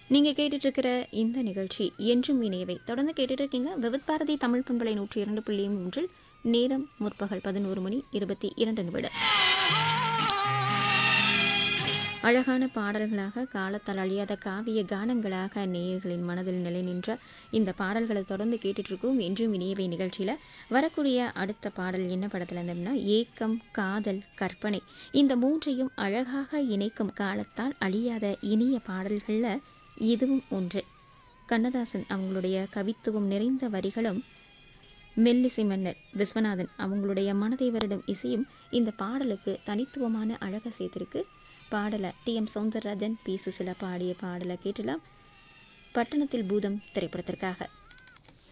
நீங்கள் கேட்டுட்ருக்கிற இந்த நிகழ்ச்சி என்றும் இணையவை தொடர்ந்து கேட்டுட்டு இருக்கீங்க விவித் பாரதி தமிழ் பண்பலை நூற்றி இரண்டு புள்ளி மூன்றில் நேரம் முற்பகல் பதினோரு மணி இருபத்தி இரண்டு நிமிடம் அழகான பாடல்களாக காலத்தால் அழியாத காவிய கானங்களாக நேயர்களின் மனதில் நிலை நின்ற இந்த பாடல்களை தொடர்ந்து கேட்டுட்டு இருக்கோம் என்றும் இனியவை நிகழ்ச்சியில் வரக்கூடிய அடுத்த பாடல் என்ன படத்தில் இருந்தோம்னா ஏக்கம் காதல் கற்பனை இந்த மூன்றையும் அழகாக இணைக்கும் காலத்தால் அழியாத இனிய பாடல்களில் இதுவும் ஒன்று கண்ணதாசன் அவங்களுடைய கவித்துவம் நிறைந்த வரிகளும் மெல்லிசை மன்னர் விஸ்வநாதன் அவங்களுடைய மனதை வருடும் இசையும் இந்த பாடலுக்கு தனித்துவமான அழகை சேர்த்திருக்கு பாடலை T M Soundararajan P Susheela பாடிய பாடலை கேட்டலாம் பட்டணத்தில் பூதம் திரைப்படத்திற்காக